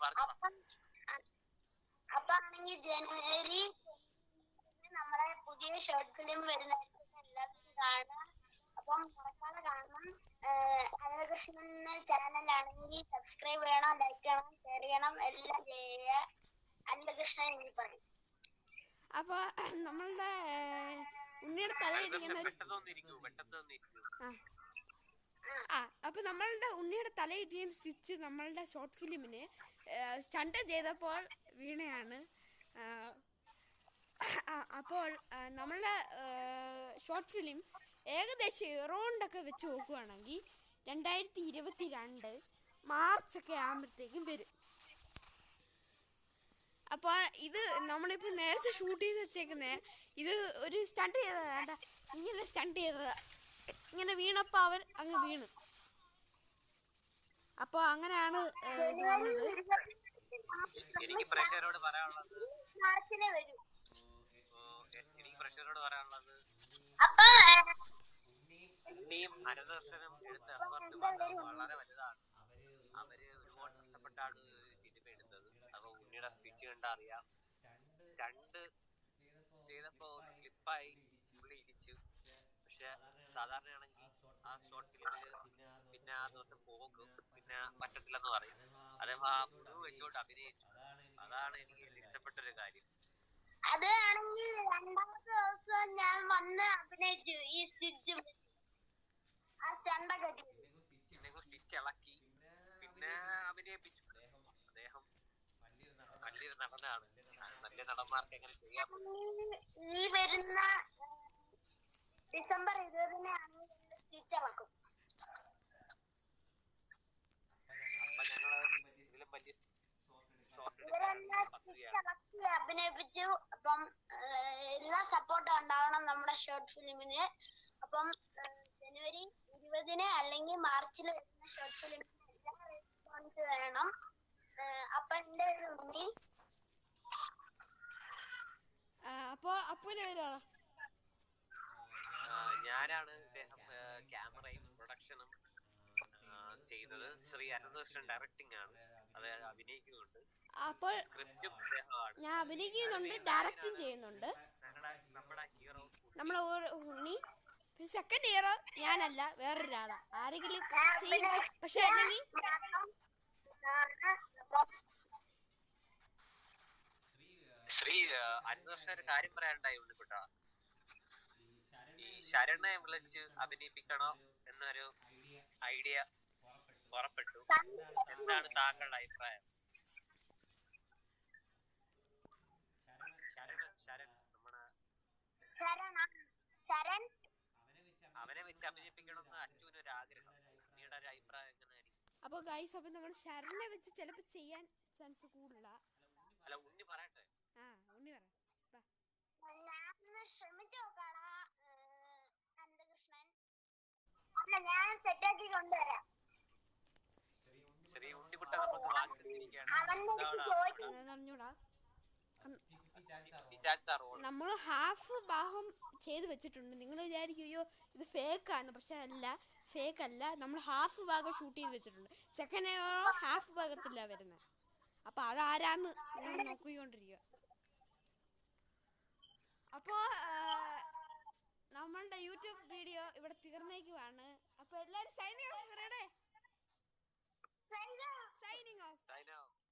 പറഞ്ഞു അപ്പം അപ്പൊ ആണെങ്കിൽ ജനുവരി നമ്മുടെ പുതിയ ഷോർട്ട് ഫിലിം വരുന്നതായിരിക്കും എല്ലാവരും കാണുക അപ്പം മറക്കാതെ കാണണം അനന്തകൃഷ്ണന്റെ ചാനലാണെങ്കിൽ സബ്സ്ക്രൈബ് ചെയ്യണം ലൈക്ക് ചെയ്യണം ഷെയർ ചെയ്യണം എല്ലാം ചെയ്യുക അനന്തകൃഷ്ണൻ എനിക്ക് പറയും അപ്പോൾ നമ്മളുടെ ഏഹ്, ഉണ്ണിയുടെ തലയിരിക്കുന്ന ഒരു പെട്ടെന്ന് ഒന്നിരിക്കൂ പെട്ടെന്ന് ഒന്നിരിക്കൂ ആ ആ അപ്പോൾ നമ്മളുടെ ഉണ്ണിയുടെ തലയിടിയും സ്റ്റിച്ച് നമ്മളുടെ ഷോർട്ട് ഫിലിമിന് സ്റ്റണ്ട് ചെയ്തപ്പോൾ വീണയാണ് ആ, ആ, അപ്പോൾ ആ, നമ്മളുടെ ഷോർട്ട് ഫിലിം ഏകദേശം എറൗണ്ടൊക്കെ വെച്ച് നോക്കുവാണെങ്കിൽ രണ്ടായിരത്തി ഇരുപത്തി രണ്ട് മാർച്ചൊക്കെ ആകുമ്പോഴത്തേക്കും വരും അപ്പോൾ ഇത് നമ്മളിപ്പോൾ നേരത്തെ ഷൂട്ട് ചെയ്ത് വെച്ചേക്കുന്നേ ഇത് ഒരു സ്റ്റണ്ട് ചെയ്തതാ വേണ്ട ഇങ്ങനെ സ്റ്റണ്ട് ചെയ്തതാ ഇങ്ങനെ വീണപ്പോൾ അവൻ അങ്ങ് വീണു അപ്പോൾ അങ്ങനെയാണ് ഏ, ഇത് വന്നത് എനിക്ക് പ്രഷറോട് പറയാനുള്ളത് മാർച്ചിനെ വരും ഓ, എ- എനിക്ക് പ്രഷറോട് പറയാനുള്ളത് അപ്പൊ ഇനിയും അനന്തദർശനം എടുത്ത എഫർട്ട് വളരെ വളരെ വലുതാണ് അവര് ഒരുപാട് കഷ്ടപ്പെട്ടാണ് ഒരു സിനിമ എടുത്തത് അപ്പൊ ഉണ്ണിയുടെ സ്പീച്ച് കണ്ടാ അറിയാം സ്റ്റണ്ട് ചെയ്തപ്പോ ഒന്ന് സ്ലിപ്പായി പുള്ളി ഇടിച്ചു പക്ഷെ സാധാരണയാണെങ്കിൽ ആ ഷോർട്ട് ഫിലിമില് പിന്നെ ആ ദിവസം പോകും പിന്നെ പറ്റത്തില്ലെന്ന് പറയും അതേപോലെ ആ മുറിവ് വെച്ചോണ്ട് അഭിനയിച്ചു അതാണ് എനിക്ക് ഇഷ്ടപ്പെട്ട ഒരു കാര്യം അത് ആണെങ്കിൽ രണ്ടാമത്തെ ദിവസം ഞാൻ വന്ന് അഭിനയിച്ചു ഈ സ്റ്റിച്ച് ആ സ്റ്റണ്ടൊക്കെ ചെയ്തു. നിങ്ങൾ സ്റ്റിച്ച് ഇളക്കി പിന്നെ അഭിനയിപ്പിച്ചു അദ്ദേഹം നല്ലൊരു നടനാണ് നല്ല നടന്മാർക്ക് എങ്ങനെ ചെയ്യാൻ പറ്റും ഈ വരുന്ന ഡിസംബർ ഇരുപതിനാണ് സ്റ്റിച്ച് ഇളക്കും അപ്പൊ ഞങ്ങള് ഇതിലും വലിയ ഷോട്ട് ഇവരെല്ലാം സ്റ്റിച്ച് ഇളക്കി അഭിനയിപ്പിച്ചു അപ്പം ഏഹ്, എല്ലാ സപ്പോർട്ടും ഉണ്ടാവണം നമ്മുടെ ഷോർട്ട് ഫിലിമിന് അപ്പം ഏഹ്, ജനുവരി ഇരുപതിന് അല്ലെങ്കിൽ മാർച്ചിൽ വരുന്ന ഷോർട്ട് ഫിലിമിന് എല്ലാ റെസ്പോൺസ് വേണം ഏഹ്, അപ്പൊ എന്റെ ഒരു ഉണ്ണി അപ്പോൾ അപ്പൂനെ വരുവാ ആ, ഞാനാണ് ഇദ്ദേഹം ക്യാമറയും പ്രൊഡക്ഷനും ചെയ്തത് ശ്രീ അനന്തകൃഷ്ണൻ ഡയറക്ടിങ് ആണ് അത് അഭിനയിക്കുന്നുണ്ട് അപ്പോൾ സ്ക്രിപ്റ്റും ഇദ്ദേഹമാണ് ഞാൻ അഭിനയിക്കുന്നുണ്ട് ഡയറക്റ്റും ചെയ്യുന്നുണ്ട് ഞങ്ങളുടെ നമ്മുടെ ഹീറോ നമ്മളെ ഒരു ഉണ്ണി പിന്നെ സെക്കൻഡ് ഇയർ ഞാനല്ല വേറൊരാളാ ആരെങ്കിലും ചെയ്യും പക്ഷെ അല്ലെങ്കിൽ ശ്രീ അന്വേഷണ ഒരു കാര്യം പറയാനുണ്ടായി ഉണ്ണിക്കുട്ട ഈ ശരണെ വിളിച്ച് അഭിനയിപ്പിക്കണോ എന്നൊരു ഐഡിയ പുറപ്പെട്ടു എന്താണ് താങ്കളുടെ അഭിപ്രായം ശരൺ ശരൺ നമ്മുടെ ശരണ ശരൺ അവനെ വെച്ച് അഭിനയിപ്പിക്കണമെന്ന് അച്ഛന് ഒരു ആഗ്രഹം നീയുടെ ഒരു അഭിപ്രായം എങ്ങനെയായിരിക്കും അപ്പോൾ ഗൈസ് അപ്പം നമ്മൾ ശരണിനെ വെച്ച് ചിലപ്പോൾ ചെയ്യാൻ ചാൻസ് കൂടുതലാ അല്ല ഉണ്ണി പറയട്ടെ ആ ഉണ്ണി പറ വാ. ഞാനൊന്ന് ശ്രമിച്ചു നോക്കാടാ ഏഹ്, അനന്തകൃഷ്ണൻ അല്ല ഞാൻ സെറ്റാക്കി കൊണ്ടുവരാം ശ്രീ ഉണ്ണിക്കുട്ട നമുക്ക് വാങ്ങിച്ചിരിക്കുകയാണ് അവന്റെ അടുത്ത് ചോദിക്കും അതെന്ന് അറിഞ്ഞൂടാ നമ്മൾ നമ്മൾ ഹാഫ് ഭാഗം ചെയ്ത് വെച്ചിട്ടുണ്ട് നിങ്ങൾ വിചാരിക്കും അയ്യോ ഇത് ഫേക്ക് ആണ് പക്ഷെ അല്ല ഫേക്ക് അല്ല നമ്മൾ ഹാഫ് ഭാഗം ഷൂട്ട് ചെയ്ത് വെച്ചിട്ടുണ്ട് സെക്കൻഡ് ഹാഫ് ഭാഗത്തില്ല വരുന്നത് അപ്പൊ അതാരാന്ന് നിങ്ങൾ നോക്കിക്കൊണ്ടിരിക്കുക അപ്പോ ആ, നമ്മളുടെ യൂട്യൂബ് വീഡിയോ ഇവിടെ തീർന്നേക്കുവാണ് അപ്പൊ എല്ലാരും സൈനിങ് ഓഫ് സൈനിങ് ഓഫ് സൈനോ